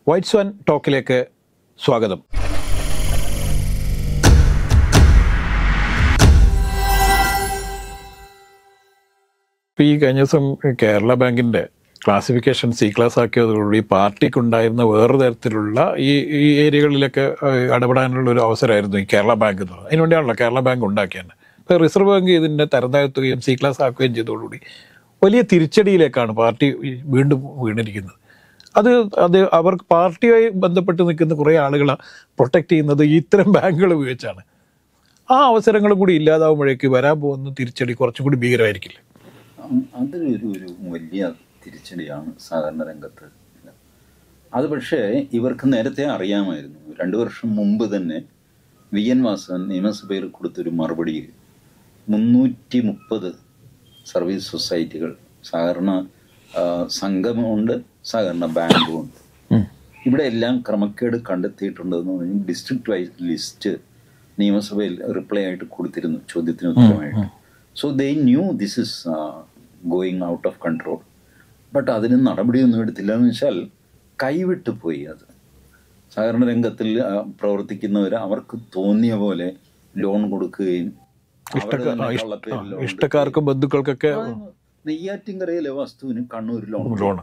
White swan ടോക്കിലേക്ക് സ്വാഗതം ഇപ്പം ഈ കഴിഞ്ഞ ദിവസം കേരള ബാങ്കിൻ്റെ ക്ലാസിഫിക്കേഷൻ സി ക്ലാസ് ആക്കിയതോടുകൂടി പാർട്ടിക്കുണ്ടായിരുന്ന വേറെ തരത്തിലുള്ള ഈ ഈ ഏരിയകളിലൊക്കെ ഏഹ്, ഇടപെടാനുള്ള ഒരു അവസരമായിരുന്നു ഈ കേരള ബാങ്ക് എന്നുള്ളത് അതിനുവേണ്ടിയാണല്ലോ കേരള ബാങ്ക് ഉണ്ടാക്കിയത് ഇപ്പോൾ റിസർവ് ബാങ്ക് ഇതിൻ്റെ തരം താഴ്ത്തുകയും സി ക്ലാസ് ആക്കുകയും ചെയ്തതോടുകൂടി വലിയ തിരിച്ചടിയിലേക്കാണ് പാർട്ടി ഈ വീണ്ടും വീണിരിക്കുന്നത് അത് അത് അവർക്ക് പാർട്ടിയുമായി ബന്ധപ്പെട്ട് നിൽക്കുന്ന കുറേ ആളുകളെ പ്രൊട്ടക്ട് ചെയ്യുന്നത് ഇത്തരം ബാങ്കുകൾ ഉപയോഗിച്ചാണ് ആ അവസരങ്ങളും കൂടി ഇല്ലാതാവുമ്പോഴേക്ക് വരാൻ പോകുന്ന തിരിച്ചടി കുറച്ചും കൂടി ഭീകരമായിരിക്കില്ല ഉം, അതൊരു ഒരു വലിയ തിരിച്ചടിയാണ് സഹകരണ രംഗത്ത് അത് പക്ഷേ ഇവർക്ക് നേരത്തെ അറിയാമായിരുന്നു രണ്ടു വർഷം മുമ്പ് തന്നെ വി എൻ വാസവൻ നിയമസഭയിൽ കൊടുത്തൊരു മറുപടിയിൽ മുന്നൂറ്റി മുപ്പത് സർവീസ് സൊസൈറ്റികൾ സഹകരണ ആ, സംഘമുണ്ട് സഹകരണ ബാങ്കുമുണ്ട് ഇവിടെ എല്ലാം ക്രമക്കേട് കണ്ടെത്തിയിട്ടുണ്ടെന്ന് പറഞ്ഞ് ഡിസ്ട്രിക്ട് വൈസ് ലിസ്റ്റ് നിയമസഭയിൽ റിപ്ലൈ ആയിട്ട് കൊടുത്തിരുന്നു ചോദ്യത്തിന് ഉത്തരമായിട്ട് so they knew this is going out of control but അതിന് നടപടിയൊന്നും എടുത്തില്ല എന്ന് വെച്ചാൽ കൈവിട്ടു പോയി അത് സഹകരണ രംഗത്തിൽ ആ, പ്രവർത്തിക്കുന്നവർ അവർക്ക് തോന്നിയ പോലെ ലോൺ കൊടുക്കുകയും അവരുടെ ഇഷ്ടക്കാർ തന്നെ ആ, ഇഷ്ട- കള്ളപ്പേരിൽ ആ, ലോൺ ഇഷ്ടക്കാർക്കും ബന്ധുക്കൾക്കൊക്കെ നെയ്യാറ്റിൻകരയിലെ വസ്തുവിന് Kannur loan loan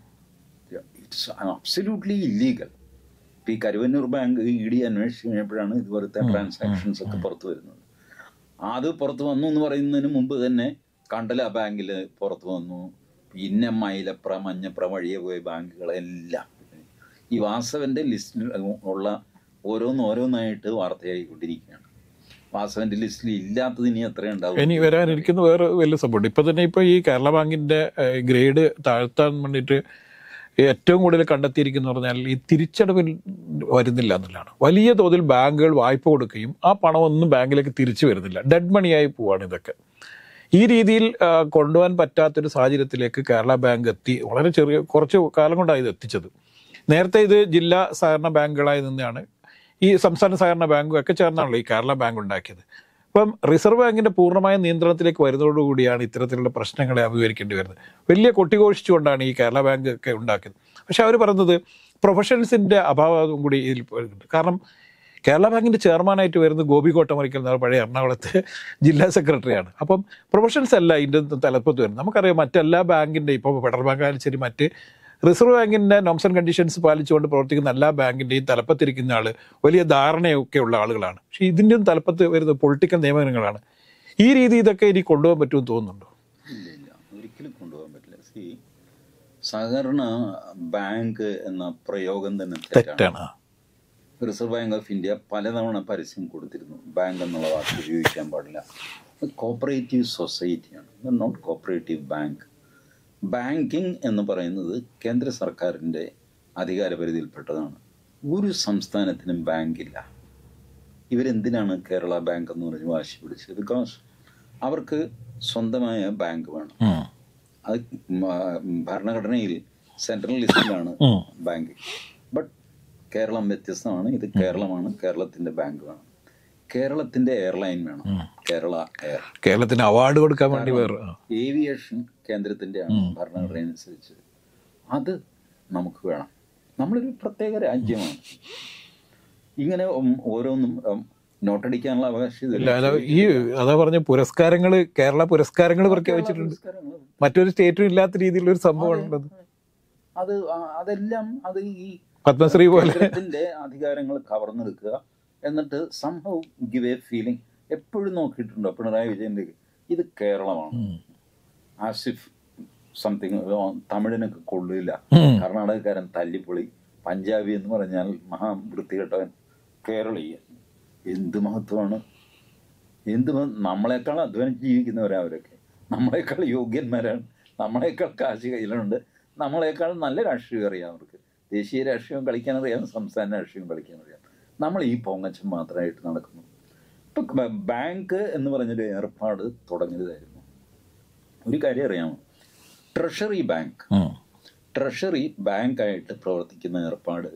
it's absolutely illegal ഇപ്പം ഈ കരുവന്നൂർ ബാങ്ക് ഇ ഡി അന്വേഷിച്ച് കഴിഞ്ഞപ്പോഴാണ് ഇതുപോലത്തെ ട്രാൻസാക്ഷൻസ് ഒക്കെ പുറത്തു വരുന്നത് അത് പുറത്തു വന്നു എന്ന് പറയുന്നതിന് മുമ്പ് തന്നെ കണ്ടല ബാങ്കിൽ പുറത്തു വന്നു പിന്നെ മൈലപ്ര മഞ്ഞപ്ര വഴിയെ പോയ ബാങ്കുകളെല്ലാം ഈ വാസവന്റെ ലിസ്റ്റിൽ ഉള്ള ഓരോന്നോരോന്നായിട്ട് വാർത്തയായിക്കൊണ്ടിരിക്കുകയാണ് വാസവന്റെ ലിസ്റ്റിൽ ഇല്ലാത്തത് ഇനി എത്രയുണ്ടാവും ഇനി വരാനിരിക്കുന്ന വേറെ വലിയ സംഭവമുണ്ട് ഇപ്പൊ തന്നെ ഇപ്പൊ ഈ കേരള ബാങ്കിന്റെ ഏഹ്, ഗ്രേഡ് താഴ്ത്താൻ വേണ്ടിയിട്ട് ഏറ്റവും കൂടുതൽ കണ്ടെത്തിയിരിക്കുന്ന പറഞ്ഞാൽ ഈ തിരിച്ചടവിൽ വരുന്നില്ല എന്നുള്ളതാണ് വലിയ തോതിൽ ബാങ്കുകൾ വായ്പ കൊടുക്കുകയും ആ പണമൊന്നും ബാങ്കിലേക്ക് തിരിച്ചു വരുന്നില്ല ഡെഡ് മണിയായി പോവാണ് ഇതൊക്കെ ഈ രീതിയിൽ ആ, കൊണ്ടുപോകാൻ പറ്റാത്തൊരു സാഹചര്യത്തിലേക്ക് കേരള ബാങ്ക് എത്തി വളരെ ചെറിയ കുറച്ച് കാലം കൊണ്ടാണ് ഇത് എത്തിച്ചത് നേരത്തെ ഇത് ജില്ലാ സഹകരണ ബാങ്കുകളായി നിന്നാണ് ഈ സംസ്ഥാന സഹകരണ ബാങ്കും ഒക്കെ ചേർന്നാണല്ലോ ഈ കേരള ബാങ്ക് ഉണ്ടാക്കിയത് അപ്പം റിസർവ് ബാങ്കിന്റെ പൂർണ്ണമായ നിയന്ത്രണത്തിലേക്ക് വരുന്നതോടുകൂടിയാണ് ഇത്തരത്തിലുള്ള പ്രശ്നങ്ങളെ അഭിമുഖീകരിക്കേണ്ടി വരുന്നത് വലിയ കൊട്ടിഘോഷിച്ചുകൊണ്ടാണ് ഈ കേരള ബാങ്ക് ഒക്കെ ഉണ്ടാക്കിയത് പക്ഷെ അവർ പറയുന്നത് പ്രൊഫഷണൽസിന്റെ അഭാവം കൂടി ഇതിൽ വരുന്നുണ്ട് കാരണം കേരള ബാങ്കിന്റെ ചെയർമാനായിട്ട് വരുന്നത് ഗോപി കോട്ടമറിക്കൽ എന്ന പഴയ എറണാകുളത്തെ ജില്ലാ സെക്രട്ടറിയാണ് അപ്പം പ്രൊഫഷണൽസ് അല്ല ഇതിൻ്റെ തലപ്പത്ത് വരുന്നത് നമുക്കറിയാം മറ്റെല്ലാ ബാങ്കിൻ്റെ ഇപ്പോൾ ഫെഡറൽ ബാങ്ക് ആയാലും ശരി മറ്റ് റിസർവ് ബാങ്കിൻ്റെ നോംസ് ആൻഡ് കണ്ടീഷൻസ് പാലിച്ചുകൊണ്ട് പ്രവർത്തിക്കുന്ന എല്ലാ ബാങ്കിൻ്റെയും തലപ്പത്തിരിക്കുന്ന ആൾ വലിയ ധാരണയൊക്കെ ഉള്ള ആളുകളാണ് പക്ഷേ ഇതിൻ്റെയും തലപ്പത്ത് വരുന്ന പൊളിറ്റിക്കൽ നിയമനങ്ങളാണ് ഈ രീതി ഇതൊക്കെ ഇനി കൊണ്ടുപോകാൻ പറ്റുമെന്ന് തോന്നുന്നുണ്ടോ ഇല്ല ഇല്ല ഒരിക്കലും കൊണ്ടുപോകാൻ പറ്റില്ല സി സഹകരണ ബാങ്ക് എന്ന പ്രയോഗം തന്നെ തെറ്റാണ് തെറ്റാണ് റിസർവ് ബാങ്ക് ഓഫ് ഇന്ത്യ പലതവണ പരസ്യം കൊടുത്തിരുന്നു ബാങ്ക് എന്നുള്ള വാക്ക് ഉപയോഗിക്കാൻ പാടില്ല കോപ്പറേറ്റീവ് സൊസൈറ്റിയാണ് നോട്ട് കോപ്പറേറ്റീവ് ബാങ്ക് ബാങ്കിങ് എന്ന് പറയുന്നത് കേന്ദ്ര സർക്കാരിൻ്റെ അധികാരപരിധിയിൽപ്പെട്ടതാണ് ഒരു സംസ്ഥാനത്തിനും ബാങ്കില്ല ഇവരെന്തിനാണ് കേരള ബാങ്ക് എന്ന് പറഞ്ഞ് വാശി പിടിച്ചത് ബിക്കോസ് അവർക്ക് സ്വന്തമായ ബാങ്ക് വേണം ഉം. അത് മ- ഭരണഘടനയിൽ സെൻട്രൽ ലിസ്റ്റിലാണ് ഉം. ബാങ്ക് ബട്ട് കേരളം വ്യത്യസ്തമാണ് ഇത് കേരളമാണ് കേരളത്തിന്റെ ബാങ്ക് വേണം കേരളത്തിന്റെ എയർലൈൻ വേണം കേരള എയർ കേരളത്തിന് അവാർഡ് കൊടുക്കാൻ വേണ്ടി വേറെ ആ. ഏവിയേഷൻ കേന്ദ്രത്തിന്റെയാണ് ഭരണഘടന അനുസരിച്ച് അത് നമുക്ക് വേണം നമ്മളൊരു പ്രത്യേക രാജ്യമാണ് ഇങ്ങനെ ഉം ഓരോന്നും ഉം നോട്ടടിക്കാനുള്ള അവകാശം ഇല്ല അല്ല ഈ അതാ പറഞ്ഞ പുരസ്കാരങ്ങൾ കേരള പുരസ്കാരങ്ങൾ പ്രഖ്യാപിച്ചിട്ടുണ്ട് മറ്റൊരു സ്റ്റേറ്റും ഇല്ലാത്ത രീതിയിലുള്ള ഒരു സംഭവമാണുള്ളത് അത് ആ- അതെല്ലാം അത് ഈ പത്മശ്രീ പോലെ കേന്ദ്രത്തിന്റെ അധികാരങ്ങൾ കവർന്നെടുക്കുക എന്നിട്ട് സംഭവം ഗിവ് എ ഫീലിംഗ് എപ്പോഴും നോക്കിയിട്ടുണ്ടോ പിണറായി വിജയന്റെ ഇത് കേരളമാണ് ആസിഫ് സംതിങ് തമിഴിനൊക്കെ കൊള്ളില്ല ഉം. കർണാടകക്കാരൻ തല്ലിപ്പൊളി പഞ്ചാബി എന്ന് പറഞ്ഞാൽ മഹാവൃത്തികെട്ടവൻ കേരളീയൻ എന്ത് മഹത്വമാണ് എന്ത് മഹ- നമ്മളെക്കാൾ അധ്വാനിച്ച് ജീവിക്കുന്നവരാ അവരൊക്കെ നമ്മളെക്കാൾ യോഗ്യന്മാരാണ് നമ്മളെക്കാൾ കാശ് കയ്യിലുണ്ട് നമ്മളെക്കാൾ നല്ല രാഷ്ട്രീയം അറിയാം അവർക്ക് ദേശീയ രാഷ്ട്രീയം കളിക്കാൻ അറിയാം സംസ്ഥാന രാഷ്ട്രീയം കളിക്കാൻ അറിയാം നമ്മൾ ഈ പൊങ്ങച്ചം മാത്രമായിട്ട് നടക്കുന്നു ഇപ്പൊ ബാങ്ക് എന്ന് പറഞ്ഞൊരു ഏർപ്പാട് തുടങ്ങിയതായിരുന്നു ഒരു കാര്യം അറിയാമോ ട്രഷറി ബാങ്ക് ഉം. ട്രഷറി ബാങ്കായിട്ട് പ്രവർത്തിക്കുന്ന ഏർപ്പാട്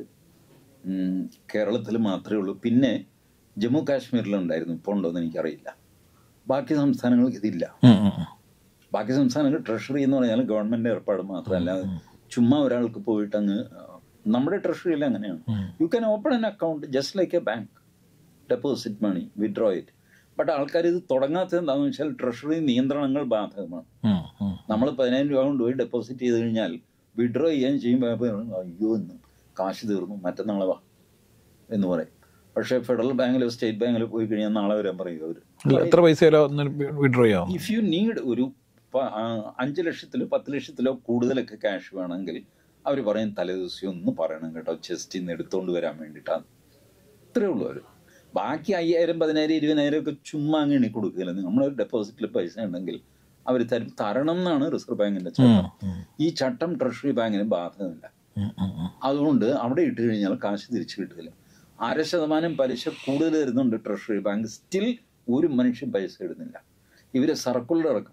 കേരളത്തിൽ മാത്രമേ ഉള്ളൂ പിന്നെ ജമ്മു കാശ്മീരിലുണ്ടായിരുന്നു ഇപ്പോൾ ഉണ്ടോയെന്ന് എനിക്കറിയില്ല ബാക്കി സംസ്ഥാനങ്ങൾക്ക് ഇതില്ല ഉം, ഉം, ഉം. ബാക്കി സംസ്ഥാനങ്ങൾ ട്രഷറി എന്ന് പറഞ്ഞാൽ ഗവൺമെന്റ് ഏർപ്പാട് മാത്രമല്ല ചുമ്മാ ഒരാൾക്ക് പോയിട്ട് അങ്ങ് നമ്മുടെ ട്രഷറിയിൽ അങ്ങനെയാണ് you can open an account just like a bank deposit money withdraw it but ആൾക്കാർ ഇത് തുടങ്ങാത്തത് എന്താണെന്ന് വെച്ചാൽ ട്രഷറി നിയന്ത്രണങ്ങൾ ബാധകമാണ് ഉം, ഉം. നമ്മൾ പതിനായിരം രൂപ കൊണ്ടുപോയി ഡെപ്പോസിറ്റ് ചെയ്ത് കഴിഞ്ഞാൽ വിഡ്രോ ചെയ്യാൻ ചെയ്യുമ്പോൾ അയ്യോ എന്ന് കാശ് തീർന്നു മറ്റന്നാളെ വാ എന്ന് പറയും പക്ഷേ ഫെഡറൽ ബാങ്കിലോ സ്റ്റേറ്റ് ബാങ്കിലോ പോയി കഴിഞ്ഞാൽ നാളെ വരാൻ പറയും അവർ അല്ല, എത്ര പൈസയിലോ ഒന്ന് വിഡ്രോ ചെയ്യാം ഇഫ് യു നീഡ് ഒരു പ- ആ, അഞ്ച് ലക്ഷത്തിലോ പത്ത് ലക്ഷത്തിലോ കൂടുതലൊക്കെ ക്യാഷ് വേണമെങ്കിൽ അവർ പറയും തലേദിവസം ഒന്ന് പറയണം കേട്ടോ ചെസ്റ്റിൽ നിന്ന് എടുത്തോണ്ട് വരാൻ വേണ്ടിയിട്ടാണ് ഇത്രേ ഉള്ളൂ അവർ ബാക്കി അയ്യായിരം പതിനായിരം ഇരുപതിനായിരം ഒക്കെ ചുമ്മാ അങ്ങ് എണ്ണി കൊടുക്കില്ല നമ്മളൊരു ഡെപ്പോസിറ്റിൽ പൈസ ഉണ്ടെങ്കിൽ അവർ തരും തരണം എന്നാണ് റിസർവ് ബാങ്കിന്റെ ചട്ടം ഈ ചട്ടം ട്രഷറി ബാങ്കിന് ബാധകമില്ല ഉം, ഉം, ഉം. അതുകൊണ്ട് അവിടെ ഇട്ട് കഴിഞ്ഞാൽ കാശ് തിരിച്ചു കിട്ടില്ല അര ശതമാനം പലിശ കൂടുതൽ തരുന്നുണ്ട് ട്രഷറി ബാങ്ക് സ്റ്റിൽ ഒരു മനുഷ്യൻ പൈസ ഇടുന്നില്ല ഇവര് സർക്കുലർ ഇറക്കും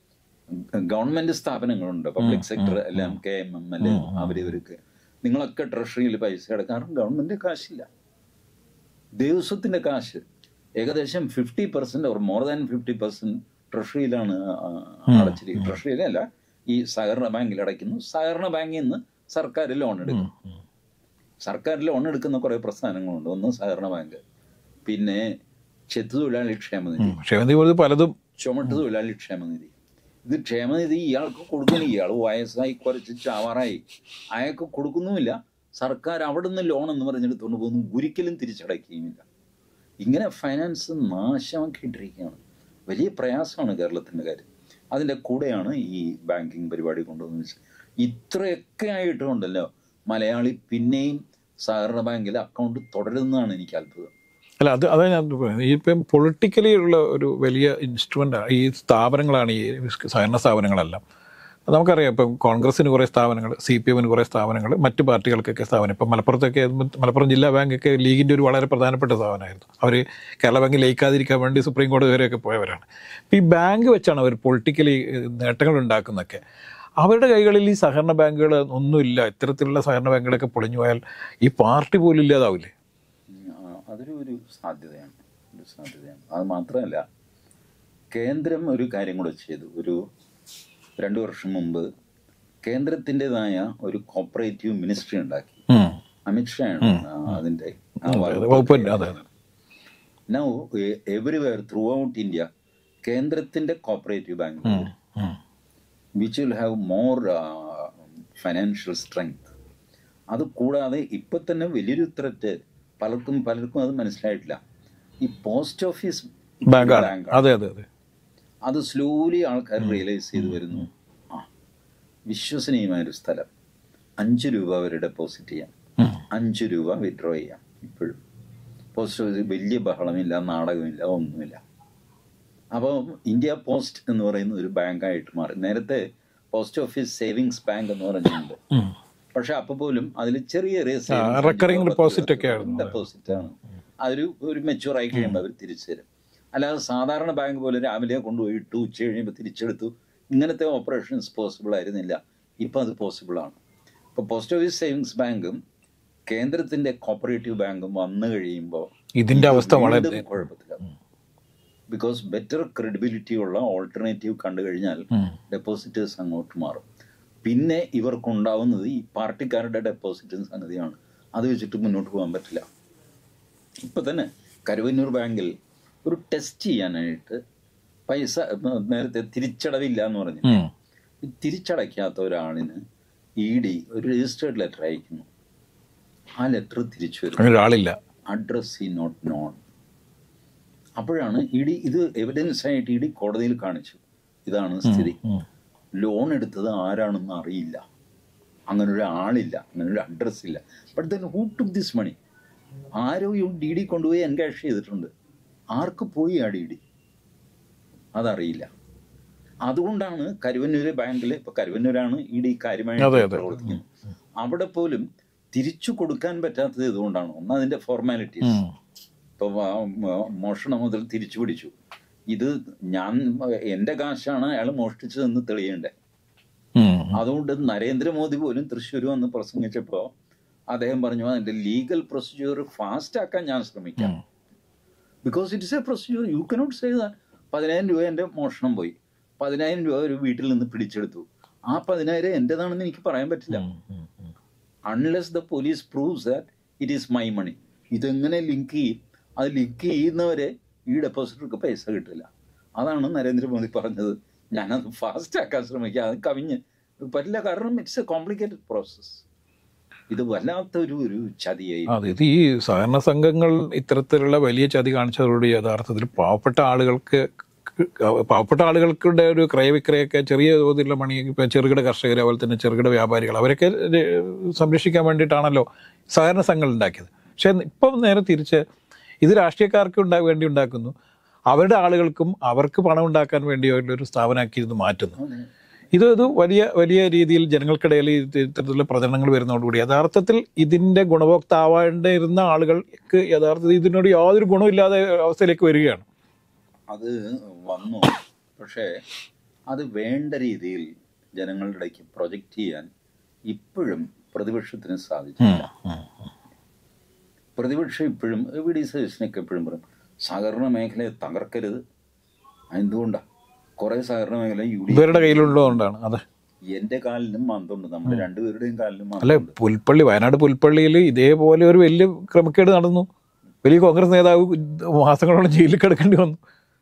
ഗവൺമെന്റ് സ്ഥാപനങ്ങളുണ്ട് പബ്ലിക് സെക്ടർ എല്ലാം കെ എം എം എൽ അവരിവർക്ക് നിങ്ങളൊക്കെ ട്രഷറിയിൽ പൈസ അടക്കാറും ഗവൺമെന്റ് കാശില്ല ദേവസ്വത്തിന്റെ കാശ് ഏകദേശം fifty percent or more than fifty percent ട്രഷറിയിലാണ് അടച്ചിരിക്കുന്നത് ട്രഷറിയിലല്ല ഈ സഹകരണ ബാങ്കിൽ അടയ്ക്കുന്നു സഹകരണ ബാങ്കിൽ നിന്ന് സർക്കാർ ലോൺ എടുക്കും സർക്കാർ ലോൺ എടുക്കുന്ന കുറെ പ്രസ്ഥാനങ്ങളുണ്ട് ഒന്ന് സഹകരണ ബാങ്ക് പിന്നെ ചെത്തു തൊഴിലാളി ക്ഷേമനിധി ക്ഷേമനിധി പോലും പലതും ചുമട്ട് തൊഴിലാളി ക്ഷേമനിധി ഇത് ക്ഷേമനിധി ഇയാൾക്ക് കൊടുക്കുന്നു ഇയാൾ വയസ്സായി കുറച്ച് ചാവാറായി അയാൾക്ക് കൊടുക്കുന്നുമില്ല സർക്കാർ അവിടെ നിന്ന് ലോൺ എന്ന് പറഞ്ഞെടുത്തുകൊണ്ട് പോകുന്നു ഒരിക്കലും തിരിച്ചടയ്ക്കുകയുമില്ല ഇങ്ങനെ ഫൈനാൻസ് നാശമാക്കിയിട്ടിരിക്കുകയാണ് വലിയ പ്രയാസമാണ് കേരളത്തിൻ്റെ കാര്യം അതിൻ്റെ കൂടെയാണ് ഈ ബാങ്കിങ് പരിപാടി കൊണ്ടുവന്ന് വെച്ചാൽ ഇത്രയൊക്കെ ആയിട്ടുണ്ടല്ലോ മലയാളി പിന്നെയും സഹകരണ ബാങ്കിൽ അക്കൗണ്ട് തുടരുന്നതാണ് എനിക്ക് അത്ഭുതം അല്ല അത് അതാ ഞാൻ പറയുന്നത് ഈ ഇപ്പം പൊളിറ്റിക്കലി ഉള്ള ഒരു വലിയ ഇൻസ്ട്രുമെന്റ് ഈ സ്ഥാപനങ്ങളാണ് ഈ സഹകരണ സ്ഥാപനങ്ങളെല്ലാം അത് നമുക്കറിയാം ഇപ്പം കോൺഗ്രസിന് കുറേ സ്ഥാപനങ്ങൾ സി പി എമ്മിന് കുറേ സ്ഥാപനങ്ങൾ മറ്റു പാർട്ടികൾക്കൊക്കെ സ്ഥാപനം ഇപ്പം മലപ്പുറത്തൊക്കെ മലപ്പുറം ജില്ലാ ബാങ്കൊക്കെ ലീഗിൻ്റെ ഒരു വളരെ പ്രധാനപ്പെട്ട സ്ഥാപനമായിരുന്നു അവർ കേരള ബാങ്ക് ലയിക്കാതിരിക്കാൻ വേണ്ടി സുപ്രീം കോടതി വരെയൊക്കെ പോയവരാണ് അപ്പം ഈ ബാങ്ക് വെച്ചാണ് അവർ പൊളിറ്റിക്കലി നേട്ടങ്ങൾ ഉണ്ടാക്കുന്നതൊക്കെ അവരുടെ കൈകളിൽ ഈ സഹകരണ ബാങ്കുകൾ ഒന്നുമില്ല ഇത്തരത്തിലുള്ള സഹകരണ ബാങ്കുകളൊക്കെ പൊളിഞ്ഞു പോയാൽ ഈ പാർട്ടി പോലും ഇല്ലാതാവില്ലേ ആ, അതൊരു ഒരു സാധ്യതയാണ് ഒരു സാധ്യതയാണ് അത് മാത്രമല്ല കേന്ദ്രം ഒരു കാര്യം കൂടെ ചെയ്തു ഒരു രണ്ടു വർഷം മുമ്പ് കേന്ദ്രത്തിൻ്റെതായ ഒരു കോപ്പറേറ്റീവ് മിനിസ്ട്രി ഉണ്ടാക്കി ഉം. അമിത്ഷായാണ് ആ, അതിന്റെ ആ അതെ, വകുപ്പ് തന്നെ, അതെ അതെ now everywhere throughout India കേന്ദ്രത്തിന്റെ കോപ്പറേറ്റീവ് ബാങ്ക് ഉം. Which will have more financial strength അത് കൂടാതെ ഇപ്പൊ തന്നെ വലിയൊരു ത്രെറ്റ് പലർക്കും പലർക്കും അത് മനസ്സിലായിട്ടില്ല ഈ പോസ്റ്റ് ഓഫീസ് ബാങ്കാണ് അതെ അതെ അതെ അത് സ്ലോലി ആൾക്കാർ റിയലൈസ് ചെയ്ത് വരുന്നു ആ വിശ്വസനീയമായ ഒരു സ്ഥലം അഞ്ച് രൂപ വരെ ഡെപ്പോസിറ്റ് ചെയ്യാം ഉം. അഞ്ച് രൂപ വിഡ്രോ ചെയ്യാം ഇപ്പോഴും പോസ്റ്റ് ഓഫീസ് വലിയ ബഹളമില്ല നാടകമില്ല ഒന്നുമില്ല അപ്പോൾ ഇന്ത്യ പോസ്റ്റ് എന്ന് പറയുന്ന ഒരു ബാങ്കായിട്ട് മാറി നേരത്തെ പോസ്റ്റ് ഓഫീസ് സേവിങ്സ് ബാങ്ക് എന്ന് പറഞ്ഞിട്ടുണ്ട് ഉം. പക്ഷെ അപ്പൊ പോലും അതിൽ ചെറിയ ചെറിയ recurring deposit ഒക്കെ ആയിരുന്നു. ഡെപ്പോസിറ്റ് ആണ് അതൊരു ഒരു മെച്ചൂർ ആയി കഴിയുമ്പോൾ അവർ തിരിച്ചു തരും അല്ലാതെ സാധാരണ ബാങ്ക് പോലെ രാവിലെ കൊണ്ടുപോയി ഇട്ടു ഉച്ച കഴിയുമ്പോൾ തിരിച്ചെടുത്തു ഇങ്ങനത്തെ ഓപ്പറേഷൻസ് പോസിബിൾ ആയിരുന്നില്ല ഇപ്പം അത് പോസിബിൾ ആണ് ഇപ്പോൾ പോസ്റ്റ് ഓഫീസ് സേവിങ്സ് ബാങ്കും കേന്ദ്രത്തിന്റെ കോപ്പറേറ്റീവ് ബാങ്കും വന്നു കഴിയുമ്പോൾ ഇതിന്റെ അവസ്ഥ വളരെ വീണ്ടും കുഴപ്പത്തില്ല ബിക്കോസ് ബെറ്റർ ക്രെഡിബിലിറ്റി ഉള്ള ഓൾട്ടർനേറ്റീവ് കണ്ടു കഴിഞ്ഞാൽ ഉം. ഡെപ്പോസിറ്റേഴ്സ് അങ്ങോട്ട് മാറും പിന്നെ ഇവർക്കുണ്ടാവുന്നത് ഈ പാർട്ടിക്കാരുടെ ഡെപ്പോസിറ്റ് സംഗതിയാണ് അത് വെച്ചിട്ട് മുന്നോട്ട് പോകാൻ പറ്റില്ല ഇപ്പൊ തന്നെ കരുവന്നൂർ ബാങ്കിൽ ഒരു ടെസ്റ്റ് ചെയ്യാനായിട്ട് പൈസ ഉം, നേരത്തെ തിരിച്ചടവില്ല എന്ന് പറഞ്ഞു ഉം. ഈ തിരിച്ചടയ്ക്കാത്ത ഒരാളിന് ഇ ഡി ഒരു രജിസ്റ്റേർഡ് ലെറ്റർ അയക്കുന്നു ആ ലെറ്റർ തിരിച്ചു വരും അങ്ങനെ ഒരാളില്ല അഡ്രസ് ഈ നോട്ട് നോൺ അപ്പോഴാണ് ഇ ഡി ഇത് എവിഡൻസ് ആയിട്ട് ഇ ഡി കോടതിയിൽ കാണിച്ചു ഇതാണ് സ്ഥിതി ഉം. ലോൺ എടുത്തത് ആരാണെന്ന് അറിയില്ല അങ്ങനെ ഒരു ആളില്ല അങ്ങനെ ഒരു അഡ്രസ് ഇല്ല but then who took this money ആരോ ഈ ഡി ഡി കൊണ്ടുപോയി എൻകാഷ് ചെയ്തിട്ടുണ്ട് ആർക്ക് പോയി ആ ഡി ഡി അതറിയില്ല അതുകൊണ്ടാണ് കരുവന്നൂര് ബാങ്കിൽ ഇപ്പൊ കരുവന്നൂരാണ് ഇ ഡി കാര്യമായിട്ട് അതെ, അതെ. പ്രവർത്തിക്കുന്നത് അവിടെ പോലും തിരിച്ചു കൊടുക്കാൻ പറ്റാത്തത് ഇതുകൊണ്ടാണ് ഒന്ന് അതിന്റെ ഫോർമാലിറ്റീസ് ഉം. ഇപ്പൊ വ- മ- മോഷണം മുതൽ തിരിച്ചു പിടിച്ചു ഇത് ഞാൻ എന്റെ കാശാണ് അയാൾ മോഷ്ടിച്ചതെന്ന് തെളിയണ്ടേ ഉം. അതുകൊണ്ട് നരേന്ദ്രമോദി പോലും തൃശ്ശൂർ വന്ന് പ്രസംഗിച്ചപ്പോൾ അദ്ദേഹം പറഞ്ഞു അതിന്റെ ലീഗൽ പ്രൊസീജിയർ ഫാസ്റ്റ് ആക്കാൻ ഞാൻ ശ്രമിക്കാം because it's a procedure you cannot say പതിനായിരം രൂപ എൻ്റെ മോഷണം പോയി പതിനായിരം രൂപ ഒരു വീട്ടിൽ നിന്ന് പിടിച്ചെടുത്തു ആ പതിനായിരം എൻ്റെതാണെന്ന് എനിക്ക് പറയാൻ പറ്റില്ല ഉം. ഉം. ഉം. Unless the police proves that it is my money ഇതെങ്ങനെ ലിങ്ക് ചെയ്യും അത് ലിങ്ക് ചെയ്യുന്നവരെ ഈ ഡെപ്പോസിറ്റർക്ക് പൈസ കിട്ടില്ല അതാണ് നരേന്ദ്രമോദി പറഞ്ഞത് ഞാനത് ഫാസ്റ്റ് ആക്കാൻ ശ്രമിക്കുക അത് കവിഞ്ഞ് പറ്റില്ല കാരണം ഇറ്റ്സ് എ കോംപ്ലിക്കേറ്റഡ് പ്രോസസ്സ് ഇത് വല്ലാത്തൊരു ഒരു ചതിയായി അതെ ഇത് ഈ സഹകരണ സംഘങ്ങൾ ഇത്തരത്തിലുള്ള വലിയ ചതി കാണിച്ചതോടുകൂടി യഥാർത്ഥത്തിൽ പാവപ്പെട്ട ആളുകൾക്ക് പാവപ്പെട്ട ആളുകൾക്കുടെ ഒരു ക്രയവിക്രയൊക്കെ ചെറിയ തോതിലുള്ള മണി ഇപ്പം ചെറുകിട കർഷകർ അതുപോലെ തന്നെ ചെറുകിട വ്യാപാരികൾ അവരൊക്കെ ര- സംരക്ഷിക്കാൻ വേണ്ടിയിട്ടാണല്ലോ സഹകരണ സംഘങ്ങൾ ഉണ്ടാക്കിയത് പക്ഷേ ഇപ്പം നേരെ തിരിച്ച് ഇത് രാഷ്ട്രീയക്കാർക്ക് ഉണ്ടാ വേണ്ടി ഉണ്ടാക്കുന്നു അവരുടെ ആളുകൾക്കും അവർക്ക് പണം ഉണ്ടാക്കാൻ വേണ്ടിയുള്ള ഒരു സ്ഥാപനമാക്കി ഇത് മാറ്റുന്നു അതെ. ഇത് ഇത് വലിയ വലിയ രീതിയിൽ ജനങ്ങൾക്കിടയിൽ ഇത് ഇത്തരത്തിലുള്ള പ്രചരണങ്ങൾ വരുന്നതോടുകൂടി യഥാർത്ഥത്തിൽ ഇതിന്റെ ഗുണഭോക്താവേണ്ടിരുന്ന ആളുകൾക്ക് യഥാർത്ഥത്തിൽ ഇതിനോട് യാതൊരു ഗുണമില്ലാതെ അവസ്ഥയിലേക്ക് വരികയാണ് അത് വന്നു പക്ഷേ അത് വേണ്ട രീതിയിൽ ജനങ്ങളുടെ ഇടയ്ക്ക് പ്രൊജക്റ്റ് ചെയ്യാൻ ഇപ്പോഴും പ്രതിപക്ഷത്തിന് സാധിച്ചില്ല പ്രതിപക്ഷം ഇപ്പോഴും വി ഡി സതീശനൊക്കെ എപ്പോഴും പറയും സഹകരണ മേഖലയെ തകർക്കരുത് എന്തുകൊണ്ടാണ് കുറേ സഹകരണ മേഖല യു ഡി ഇവരുടെ കയ്യിലുള്ളതുകൊണ്ടാണ് അതെ എന്റെ കാലിനും മന്ദുണ്ട് നമ്മുടെ രണ്ടുപേരുടെയും കാലിനും അല്ലെ മന്ദുണ്ട് പുൽപ്പള്ളി വയനാട് പുൽപ്പള്ളിയിൽ ഇതേപോലെ ഒരു വലിയ ക്രമക്കേട് നടന്നു വലിയ കോൺഗ്രസ് നേതാവ് മാസങ്ങളോളം ജയിലിൽ കിടക്കേണ്ടി വന്നു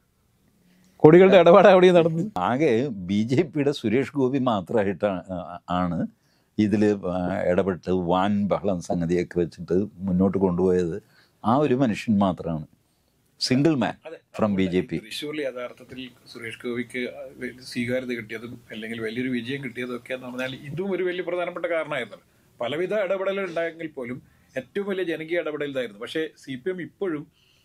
കോടികളുടെ ഇടപാട് അവിടെ നടന്നു ആകെ ബി ജെ പിയുടെ സുരേഷ് ഗോപി മാത്രമായിട്ടാണ് ആണ് ഇതിൽ ഇടപെട്ട് വാൻ ബഹളം സംഗതിയൊക്കെ വെച്ചിട്ട് മുന്നോട്ട് കൊണ്ടുപോയത് ആ ഒരു മനുഷ്യൻ മാത്രമാണ് single man from B J P തൃശ്ശൂരിൽ യഥാർത്ഥത്തിൽ സുരേഷ് ഗോപിക്ക് സ്വീകാര്യത കിട്ടിയതും അല്ലെങ്കിൽ വലിയൊരു വിജയം കിട്ടിയതും ഒക്കെ എന്ന് പറഞ്ഞാൽ ഇതും ഒരു വലിയ പ്രധാനപ്പെട്ട കാരണമായിരുന്നു പലവിധ ഇടപെടലുകൾ ഉണ്ടായെങ്കിൽ പോലും ഏറ്റവും വലിയ ജനകീയ ഇടപെടൽ ഇതായിരുന്നു പക്ഷേ സി പി എം ഇപ്പോഴും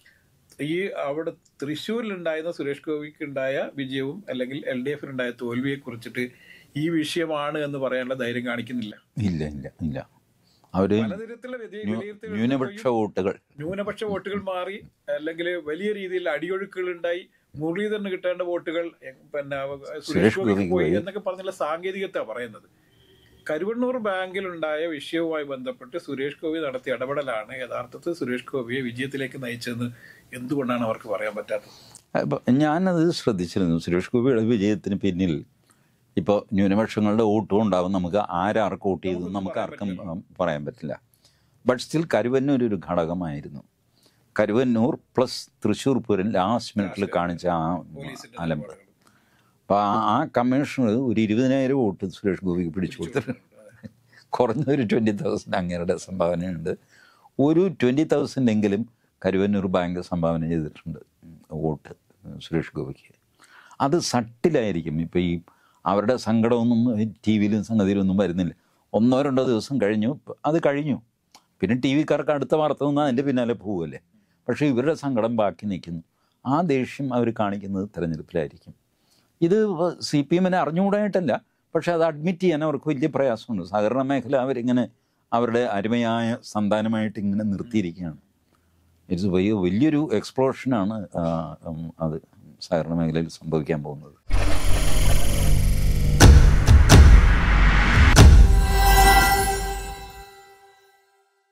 ഈ അവിടെ തൃശ്ശൂരിൽ ഉണ്ടായിരുന്ന സുരേഷ് ഗോപിക്ക് ഉണ്ടായ വിജയവും അല്ലെങ്കിൽ എൽ ഡി എഫിനുണ്ടായ തോൽവിയെ കുറിച്ചിട്ട് ഈ വിഷയമാണ് എന്ന് പറയാനുള്ള ധൈര്യം കാണിക്കുന്നില്ല ഇല്ല ഇല്ല ഇല്ല അവര് പലതരത്തിലുള്ള വ്യതി- വിലയിരുത്തലുകൾ ന്യൂനപക്ഷ വോട്ടുകൾ ന്യൂനപക്ഷ വോട്ടുകൾ മാറി അല്ലെങ്കിൽ വലിയ രീതിയിൽ അടിയൊഴുക്കുകൾ ഉണ്ടായി മുരളീധരന് കിട്ടേണ്ട വോട്ടുകൾ എ- പിന്നെ സുരേഷ് ഗോപിക്ക് പോയി എന്നൊക്കെ പറഞ്ഞുള്ള സാങ്കേതികത പറയുന്നത് കരുവണ്ണൂർ ബാങ്കിലുണ്ടായ വിഷയവുമായി ബന്ധപ്പെട്ട് സുരേഷ് ഗോപി നടത്തിയ ഇടപെടലാണ് യഥാർത്ഥത്തിൽ സുരേഷ് ഗോപിയെ വിജയത്തിലേക്ക് നയിച്ചതെന്ന് എന്തുകൊണ്ടാണ് അവർക്ക് പറയാൻ പറ്റാത്തത് അപ്പൊ ഞാനത് ശ്രദ്ധിച്ചിരുന്നു സുരേഷ് ഗോപിയുടെ വിജയത്തിന് പിന്നിൽ ഇപ്പോൾ ന്യൂനപക്ഷങ്ങളുടെ വോട്ടും ഉണ്ടാവും നമുക്ക് ആരാർക്ക് വോട്ട് ചെയ്തു നമുക്ക് ആർക്കും ഉം, പറയാൻ പറ്റില്ല ബട്ട് സ്റ്റിൽ കരുവന്നൂർ ഒരു ഘടകമായിരുന്നു കരുവന്നൂർ പ്ലസ് തൃശ്ശൂർ പൂരം ലാസ്റ്റ് മിനിറ്റിൽ കാണിച്ച ആ അലമ്പ് അപ്പോൾ ആ ആ കമ്മീഷണർ ഒരു ഇരുപതിനായിരം വോട്ട് സുരേഷ് ഗോപിക്ക് പിടിച്ചു കൊടുത്തിട്ടുണ്ട് കുറഞ്ഞൊരു ട്വൻറ്റി തൗസൻഡ് അങ്ങേരുടെ സംഭാവനയുണ്ട് ഒരു ട്വൻറ്റി തൗസൻഡ് എങ്കിലും കരുവന്നൂർ ബാങ്ക് സംഭാവന ചെയ്തിട്ടുണ്ട് വോട്ട് സുരേഷ് ഗോപിക്ക് അത് സട്ടിലായിരിക്കും ഇപ്പോൾ ഈ അവരുടെ സങ്കടമൊന്നും ടി വിയിലും സംഗതിയിലൊന്നും വരുന്നില്ല ഒന്നോ രണ്ടോ ദിവസം കഴിഞ്ഞു അത് കഴിഞ്ഞു പിന്നെ ടി വിക്കാർക്ക് അടുത്ത വാർത്ത വന്നാൽ അതിൻ്റെ പിന്നാലെ പോവുമല്ലേ പക്ഷേ ഇവരുടെ സങ്കടം ബാക്കി നിൽക്കുന്നു ആ ദേഷ്യം അവർ കാണിക്കുന്നത് തെരഞ്ഞെടുപ്പിലായിരിക്കും ഇത് സി പി എമ്മിനെ അറിഞ്ഞുകൂടായിട്ടല്ല പക്ഷെ അത് അഡ്മിറ്റ് ചെയ്യാൻ അവർക്ക് വലിയ പ്രയാസമുണ്ട് സഹകരണ മേഖല അവരിങ്ങനെ അവരുടെ അരുമയായ സന്താനമായിട്ട് ഇങ്ങനെ നിർത്തിയിരിക്കുകയാണ് ഇറ്റ്സ് വലിയ വലിയൊരു എക്സ്പ്ലോഷനാണ് അത് സഹകരണ മേഖലയിൽ സംഭവിക്കാൻ പോകുന്നത്